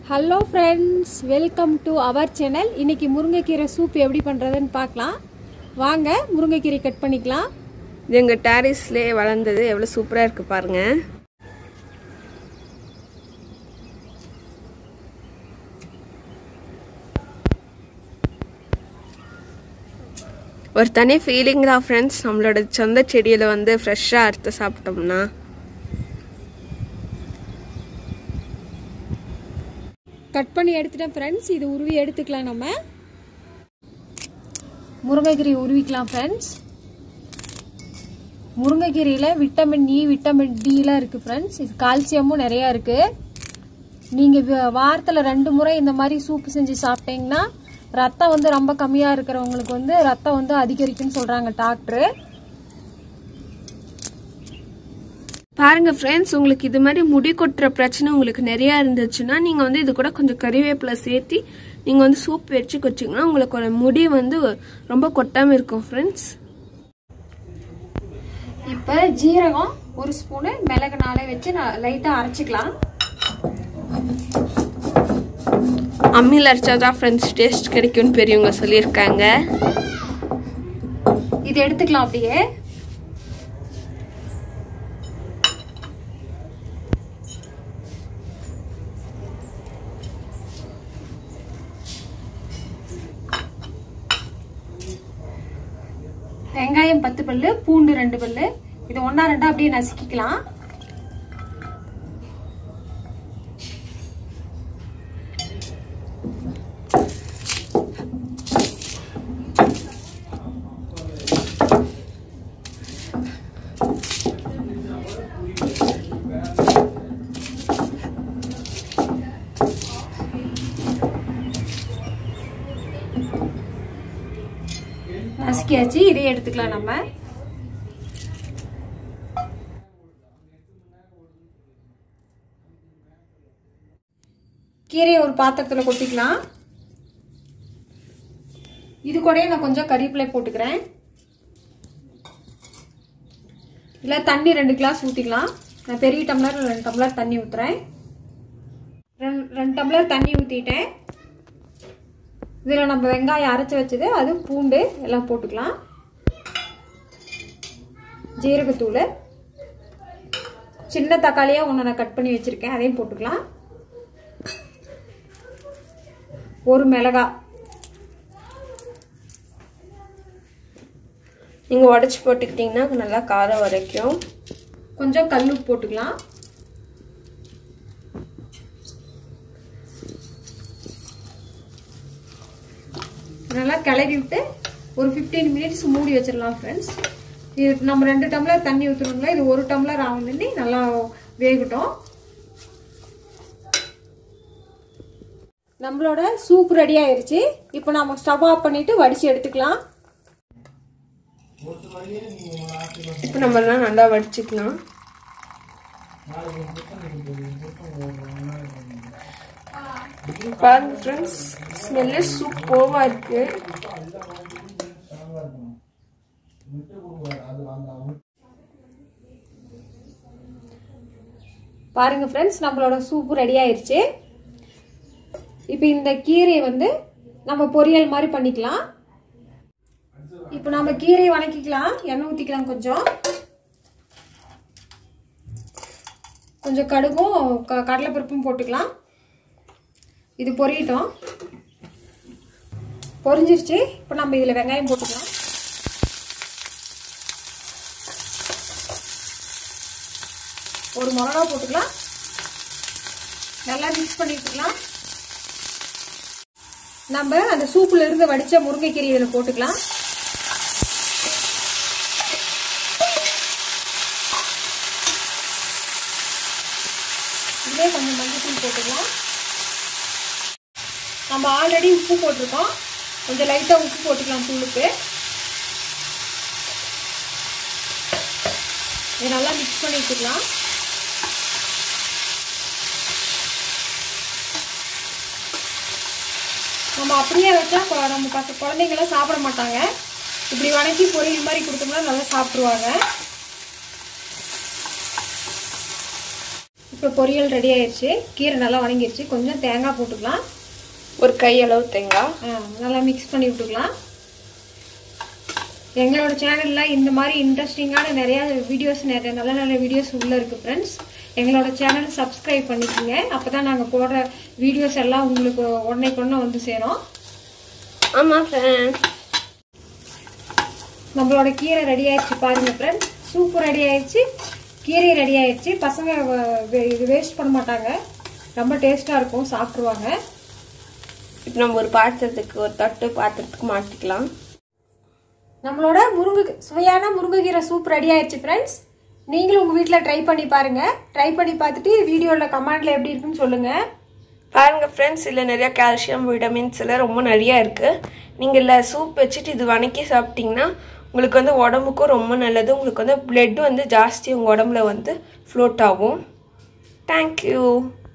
hello friends welcome to our channel இன்னைக்கு முருங்கைக்கீரை soup எப்படி பண்ணுறதுன்னு பார்க்கலாம் வாங்க முருங்கைக்கீரை கட் பண்ணிக்கலாம் இது எங்கள் டேரிஸ்லேயே வளர்ந்தது எவ்வளோ சூப்பராக இருக்குது பாருங்க ஒரு தனி ஃபீலிங் தான் ஃப்ரெண்ட்ஸ் நம்மளோட சொந்த செடியில் வந்து ஃப்ரெஷ்ஷாக அறுத்து சாப்பிட்டோம்னா கட் பண்ணி எடுத்துட்டேன் ஃப்ரெண்ட்ஸ் இது உருவி எடுத்துக்கலாம் நம்ம முருங்கைக்கீரை உருவிக்கலாம் ஃப்ரெண்ட்ஸ் முருங்கைக்கீரையில் விட்டமின் இ விட்டமின் டிலாம் இருக்குது ஃப்ரெண்ட்ஸ் இது கால்சியமும் நிறையா இருக்குது நீங்கள் வாரத்தில் ரெண்டு முறை இந்த மாதிரி சூப்பு செஞ்சு சாப்பிட்டீங்கன்னா ரத்தம் வந்து ரொம்ப கம்மியாக இருக்கிறவங்களுக்கு வந்து ரத்தம் வந்து அதிகரிக்குன்னு சொல்கிறாங்க டாக்டரு பாருங்க ஃப்ரெண்ட்ஸ் உங்களுக்கு இது மாதிரி முடி கொட்டுற பிரச்சனை உங்களுக்கு நிறையா இருந்துச்சுன்னா நீங்கள் வந்து இது கூட கொஞ்சம் கறிவேப்பிலை சேர்த்தி நீங்கள் வந்து சூப் வச்சு வச்சிங்கன்னா உங்களுக்கு முடி வந்து ரொம்ப கொட்டாமல் இருக்கும் ஃப்ரெண்ட்ஸ் இப்போ ஜீரகம் ஒரு ஸ்பூனு மிளகு நாளே வச்சு நான் லைட்டாக அரைச்சிக்கலாம் அம்மியில் அரைச்சா தான் ஃப்ரெண்ட்ஸ் டேஸ்ட் கிடைக்கும்னு பெரியவங்க சொல்லியிருக்காங்க இது எடுத்துக்கலாம் அப்படியே வெங்காயம் பத்து பல்லு பூண்டு ரெண்டு பல்லு இது ஒன்னா ரெண்டா அப்படியே நசுக்கிக்கலாம் நசுக்கியாச்சு இதே எடுத்துக்கலாம் நம்ம கீரையை ஒரு பாத்திரத்துல கொட்டிக்கலாம் இது கூடயே நான் கொஞ்சம் கறிவேப்பிலை போட்டுக்கிறேன் இல்லை தண்ணி ரெண்டு கிளாஸ் ஊற்றிக்கலாம் நான் பெரிய டம்ளர் ரெண்டு டம்ளர் தண்ணி ஊற்றுறேன் ரெண்டு ரெண்டு டம்ளர் தண்ணி ஊற்றிட்டேன் இதில் நம்ம வெங்காயம் அரைச்சி வச்சது அது பூண்டு எல்லாம் போட்டுக்கலாம் ஜீரகத்தூள் சின்ன தக்காளியாக ஒன்று நான் கட் பண்ணி வச்சுருக்கேன் அதையும் போட்டுக்கலாம் ஒரு மிளகா நீங்கள் உடச்சி போட்டுக்கிட்டிங்கன்னா நல்லா காரம் வரைக்கும் கொஞ்சம் கல் உப்பு போட்டுக்கலாம் நல்லா கிளறி விட்டு ஒரு ஃபிஃப்டீன் மினிட்ஸ் மூடி வச்சிடலாம் ஃப்ரெண்ட்ஸ் இது நம்ம ரெண்டு டம்ளர் தண்ணி ஊற்றணுங்களா இது ஒரு டம்ளர் ஆகுதுன்னு நல்லா வேகட்டும் நம்மளோட சூப் ரெடி ஆயிருச்சு இப்போ நம்ம ஸ்டவ் ஆஃப் பண்ணிட்டு வடிச்சு எடுத்துக்கலாம் இப்போ நம்மலாம் நல்லா வடிச்சுக்கலாம் பாருங்க ஃப்ரெண்ட்ஸ் ஸ்மெல்லு சூப்பராக இருக்கு பாருங்க ஃப்ரெண்ட்ஸ் நம்மளோட சூப் ரெடி ஆயிருச்சு இப்போ இந்த கீரையை வந்து நம்ம பொரியல் மாதிரி பண்ணிக்கலாம் இப்போ நம்ம கீரையை வணக்கிக்கலாம் எண்ணெய் ஊற்றிக்கலாம் கொஞ்சம் கொஞ்சம் கடுகும் க கடலைப்பருப்பும் போட்டுக்கலாம் இது பொரியட்டும் பொரிஞ்சிருச்சு இப்போ நம்ம இதில் வெங்காயம் போட்டுக்கலாம் ஒரு மிளகா போட்டுக்கலாம் நல்லா மிக்ஸ் பண்ணிக்கலாம் நம்ம அந்த சூப்புல இருந்து வடிச்ச முருங்கைக்கீரை இதில் போட்டுக்கலாம் இதே கொஞ்சம் மஞ்சத்தூள் போட்டுக்கலாம் நம்ம ஆல்ரெடி உப்பு போட்டிருக்கோம் கொஞ்சம் லைட்டாக உப்பு போட்டுக்கலாம் தூளுக்கு இதை நல்லா மிக்ஸ் பண்ணி வச்சுக்கலாம் நம்ம அப்படியே வச்சா கொ- நம்ம பச குழந்தைங்களாம் சாப்பிட மாட்டாங்க இப்படி வணக்கி பொரியல் மாதிரி கொடுத்தோம்னா நல்லா சாப்பிட்ருவாங்க இப்போ இப்போ பொரியல் ரெடி ஆயிடுச்சு கீரை நல்லா வணங்கிடுச்சு கொஞ்சம் தேங்காய் போட்டுக்கலாம் ஒரு கையளவு தேங்காய் ஆ, நல்லா மிக்ஸ் பண்ணி விட்டுக்கலாம் எங்களோட சேனலில் இந்த மாதிரி இன்ட்ரெஸ்டிங்கான நிறையா வீடியோஸ் நிறைய நல்ல நல்ல வீடியோஸ் உள்ளே இருக்குது ஃப்ரெண்ட்ஸ் எங்களோட சேனல் சப்ஸ்கிரைப் பண்ணிக்கோங்க அப்போ தான் நாங்கள் போடுற வீடியோஸ் எல்லாம் உங்களுக்கு உடனே கொண்டு வந்து சேரும் ஆமாம் ஃப்ரெண்ட்ஸ் நம்மளோட கீரை ரெடி ஆயிடுச்சு பாருங்க ஃப்ரெண்ட்ஸ் சூப்பு ரெடி ஆயிடுச்சு கீரை ரெடி ஆயிடுச்சு பசங்க வ- வே- இது வேஸ்ட் பண்ண மாட்டாங்க ரொம்ப டேஸ்ட்டாக இருக்கும் சாப்பிட்ருவாங்க இப்போ நம்ம ஒரு பாத்திரத்துக்கு ஒரு தட்டு பாத்திரத்துக்கு மாட்டிக்கலாம் நம்மளோட முருங்கை சுவையான முருங்கைக்கீரை சூப் ரெடி ஆயிடுச்சு ஃப்ரெண்ட்ஸ் நீங்களும் உங்கள் வீட்டில் ட்ரை பண்ணி பாருங்க ட்ரை பண்ணி பார்த்துட்டு வீடியோவில் கமெண்ட்ல எப்படி இருக்குன்னு சொல்லுங்க பாருங்க ஃப்ரெண்ட்ஸ் இதில் நிறைய கால்சியம் விட்டமின்ஸ் எல்லாம் ரொம்ப நிறையா இருக்குது நீங்கள் இல்லை சூப் வச்சுட்டு இது வணக்கி சாப்பிட்டீங்கன்னா உங்களுக்கு வந்து உடம்புக்கும் ரொம்ப நல்லது உங்களுக்கு வந்து பிளட் வந்து ஜாஸ்தி உங்கள் உடம்புல வந்து ஃப்ளோட் ஆகும் தேங்க்யூ